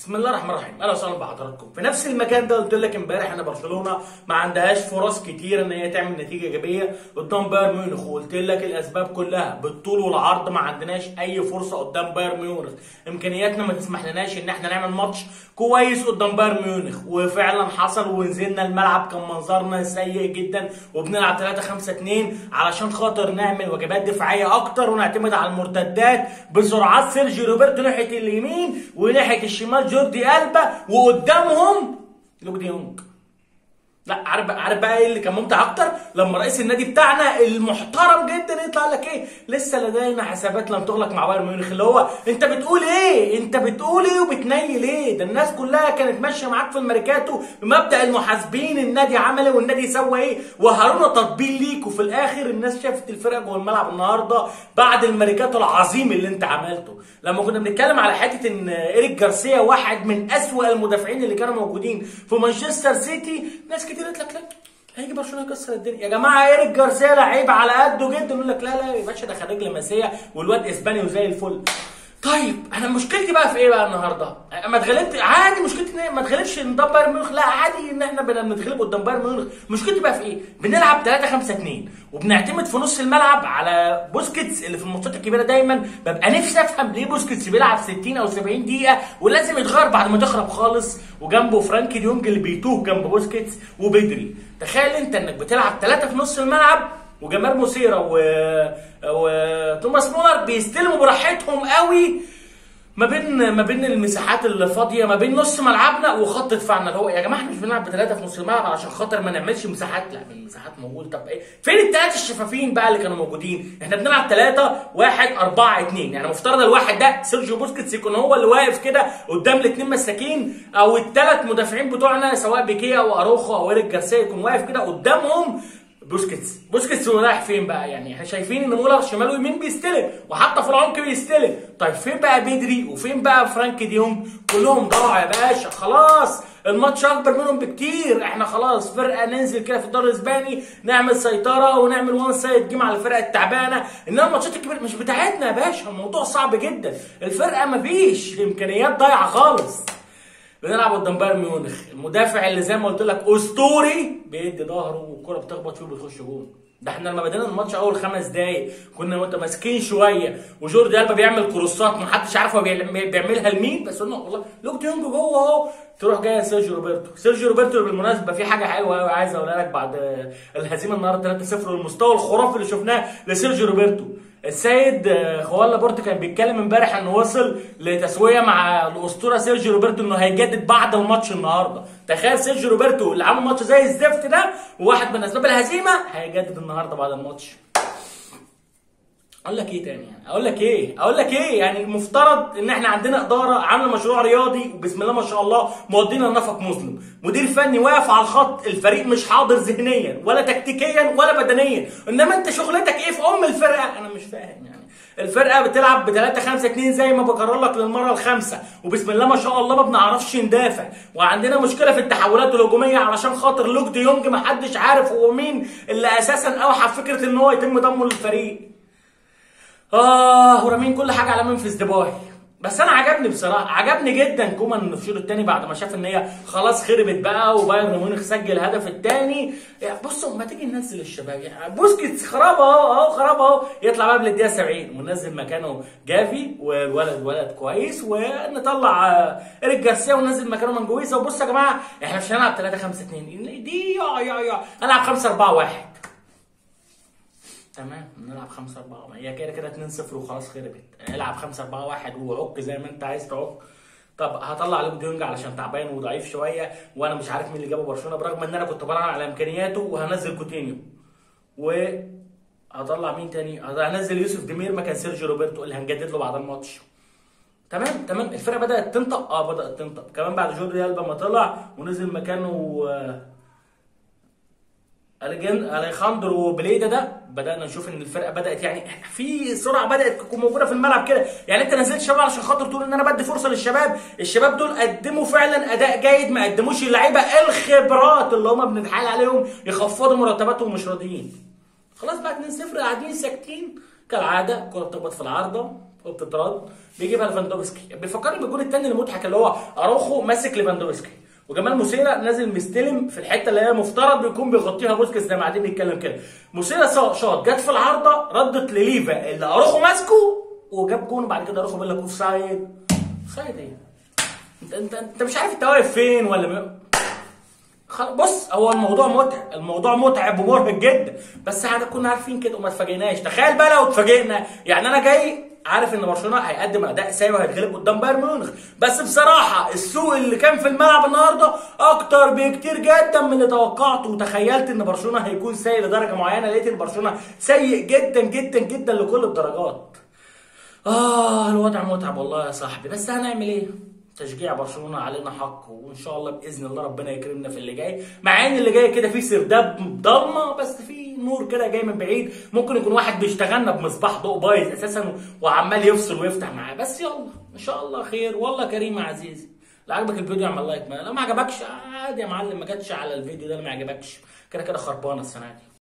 بسم الله الرحمن الرحيم اهلا وسهلا بحضراتكم في نفس المكان ده قلت لك امبارح ان برشلونه ما عندهاش فرص كتير ان هي تعمل نتيجه ايجابيه قدام بايرن ميونخ وقلت لك الاسباب كلها بالطول والعرض ما عندناش اي فرصه قدام بايرن ميونخ امكانياتنا ما تسمح لناش ان احنا نعمل ماتش كويس قدام بايرن ميونخ وفعلا حصل ونزلنا الملعب كان منظرنا سيء جدا وبنلعب 3 5 2 علشان خاطر نعمل واجبات دفاعيه اكتر ونعتمد على المرتدات بسرعات سيرجيو روبرتو ناحيه اليمين وناحيه الشمال جوردي ألبا وقدامهم لوك دي يونج لا عارف بقى عارف بقى ايه اللي كان ممتع اكتر لما رئيس النادي بتاعنا المحترم جدا يطلع لك ايه لسه لدينا حسابات لم تغلق مع بايرن ميونخ اللي هو انت بتقول ايه انت بتقول ايه وبتنيل ايه ده الناس كلها كانت ماشيه معاك في الميركاتو بمبدا المحاسبين النادي عمل ايه والنادي سوى ايه وهرونا تطبيل ليك وفي الاخر الناس شافت الفرقه جوه الملعب النهارده بعد الميركاتو العظيم اللي انت عملته لما كنا بنتكلم على حته ان ايريك جارسيا واحد من اسوأ المدافعين اللي كانوا موجودين في مانشستر سيتي ناس كتير قالت لك لا هيجي برشلونه يكسر الدنيا يا جماعه ايريك جارسيا لعيب على قده جدا يقول لك لا لا يا باشا ده خريج لمسيه والواد اسباني وزي الفل طيب انا مشكلتي بقى في ايه بقى النهارده؟ ما اتغلبت عادي مشكلتي ان ما اتغلبش قدام بايرن ميونخ لا عادي ان احنا بنتغلب قدام بايرن ميونخ مشكلتي بقى في ايه؟ بنلعب 3 5 2 وبنعتمد في نص الملعب على بوسكيتس اللي في الماتشات الكبيره دايما ببقى نفسي افهم ليه بوسكيتس بيلعب 60 او 70 دقيقه ولازم يتغير بعد ما تخرب خالص وجنبه فرانكي ديونج اللي بيتوه جنب بوسكيتس وبدري تخيل انت انك بتلعب ثلاثه في نص الملعب وجمال موسيرا و... وتوماس مولر بيستلموا براحتهم قوي ما بين ما بين المساحات اللي فاضيه ما بين نص ملعبنا وخط دفاعنا اللي هو يا جماعه احنا مش بنلعب بثلاثه في نص الملعب علشان خاطر ما نعملش مساحات لا المساحات موجوده طب ايه فين الثلاثه الشفافين بقى اللي كانوا موجودين احنا بنلعب ثلاثه واحد اربعه اثنين يعني مفترض الواحد ده سيرجيو بوسكيتس يكون هو اللي واقف كده قدام الاثنين مساكين او الثلاث مدافعين بتوعنا سواء بيكيه او اروخو او ايريك جارسيا يكون واقف كده قدامهم بوسكيتس بوسكيتس هو رايح فين بقى يعني احنا شايفين ان مولر شمال ويمين بيستلم وحتى في العمق بيستلم طيب فين بقى بدري وفين بقى فرانك ديونج كلهم ضاعوا يا باشا خلاص الماتش اكبر منهم بكتير احنا خلاص فرقه ننزل كده في الدوري الاسباني نعمل سيطره ونعمل وان سايد جيم على الفرقه التعبانه انما الماتشات الكبيره مش بتاعتنا يا باشا الموضوع صعب جدا الفرقه مفيش امكانيات ضايعه خالص بنلعب قدام بايرن ميونخ المدافع اللي زي ما قلت لك اسطوري بيدي ظهره والكره بتخبط فيه وبتخش جون ده احنا لما بدينا الماتش اول خمس دقايق كنا متماسكين شويه وجوردي البا بيعمل كروسات محدش عارف هو بيعملها لمين بس قلنا والله لوك ديونج جوه اهو تروح جايه سيرجيو روبرتو سيرجيو روبرتو بالمناسبه في حاجه حلوه قوي عايز اقولها لك بعد الهزيمه النهارده 3-0 والمستوى الخرافي اللي شفناه لسيرجيو روبرتو السيد خوان لابورت كان بيتكلم امبارح انه وصل لتسويه مع الاسطوره سيرجيو روبرتو انه هيجدد بعد الماتش النهارده تخيل سيرجيو روبرتو اللي عمل ماتش زي الزفت ده وواحد من اسباب الهزيمه هيجدد النهارده بعد الماتش اقول لك ايه تاني يعني اقول لك ايه اقول لك ايه يعني المفترض ان احنا عندنا اداره عامله مشروع رياضي وبسم الله ما شاء الله مودينا نفق مسلم مدير فني واقف على الخط الفريق مش حاضر ذهنيا ولا تكتيكيا ولا بدنيا انما انت شغلتك ايه في ام الفرقه انا مش فاهم يعني الفرقه بتلعب ب 3 5 2 زي ما بكرر لك للمره الخامسه وبسم الله ما شاء الله ما بنعرفش ندافع وعندنا مشكله في التحولات الهجوميه علشان خاطر لوك دي يونج ما حدش عارف هو مين اللي اساسا اوحى فكره ان هو يتم ضمه للفريق اه ورامين كل حاجه على منفذ ديباي بس انا عجبني بصراحه عجبني جدا كومان في الشوط الثاني بعد ما شاف ان هي خلاص خربت بقى وبايرن ميونخ سجل الهدف الثاني يعني بصوا ما تيجي ننزل الشباب يعني بوسكيتس خراب اهو اهو خراب اهو يطلع بقى للدقيقه 70 وننزل مكانه جافي والولد ولد كويس ونطلع ايريك جارسيا وننزل مكانه منجويسا وبصوا يا جماعه احنا مش هنلعب 3 5 2 دي يا يا يا هنلعب 5 4 1 تمام نلعب 5 4 هي كده كده 2 0 وخلاص خربت العب 5 4 1 وعك زي ما انت عايز تعك طب هطلع لوك ديونج علشان تعبان وضعيف شويه وانا مش عارف مين اللي جابه برشلونه برغم ان انا كنت براهن على امكانياته وهنزل كوتينيو و هطلع مين تاني هنزل يوسف ديمير مكان سيرجيو روبرتو اللي هنجدد له بعد الماتش تمام تمام الفرقه بدات تنطق اه بدات تنطق كمان بعد جوردي البا ما طلع ونزل مكانه اليخاندرو بليدا ده بدانا نشوف ان الفرقه بدات يعني في سرعه بدات تكون موجوده في الملعب كده يعني انت نزلت شباب علشان خاطر تقول ان انا بدي فرصه للشباب الشباب دول قدموا فعلا اداء جيد ما قدموش اللعيبه الخبرات اللي هم بنتحايل عليهم يخفضوا مرتباتهم مش راضيين خلاص بقى 2 0 قاعدين ساكتين كالعاده الكره بتخبط في العارضه وبتترد بيجيبها ليفاندوفسكي بيفكرني بالجول الثاني المضحك اللي هو اروخو ماسك ليفاندوفسكي وجمال موسيلا نازل مستلم في الحته اللي هي مفترض بيكون بيغطيها بوسكيتس زي ما قاعدين بيتكلم كده موسيلا شاط جت في العارضه ردت لليفا اللي اروخو ماسكه وجاب جون وبعد كده اروخو بيقول لك اوف سايد اوف سايد ايه انت انت انت مش عارف انت واقف فين ولا م... خل- بص هو الموضوع متعب الموضوع متعب ومرهق جدا بس احنا كنا عارفين كده وما اتفاجئناش تخيل بقى لو اتفاجئنا يعني انا جاي عارف ان برشلونه هيقدم اداء سيء وهيتغلب قدام بايرن ميونخ بس بصراحه السوق اللي كان في الملعب النهارده اكتر بكتير جدا من اللي توقعته وتخيلت ان برشلونه هيكون سيء لدرجه معينه لقيت ان برشلونه سيء جدا جدا جدا لكل الدرجات آه الوضع متعب والله يا صاحبي بس هنعمل إيه؟ تشجيع برشلونة علينا حق وإن شاء الله بإذن الله ربنا يكرمنا في اللي جاي مع إن اللي جاي كده فيه سرداب ضلمة بس فيه نور كده جاي من بعيد ممكن يكون واحد بيشتغلنا بمصباح ضوء بايظ أساسا وعمال يفصل ويفتح معاه بس يلا إن شاء الله خير والله كريم يا عزيزي لو عجبك الفيديو اعمل لايك ما لو ما عجبكش عادي يا معلم ما جاتش على الفيديو ده اللي ما عجبكش كده كده خربانه السنه دي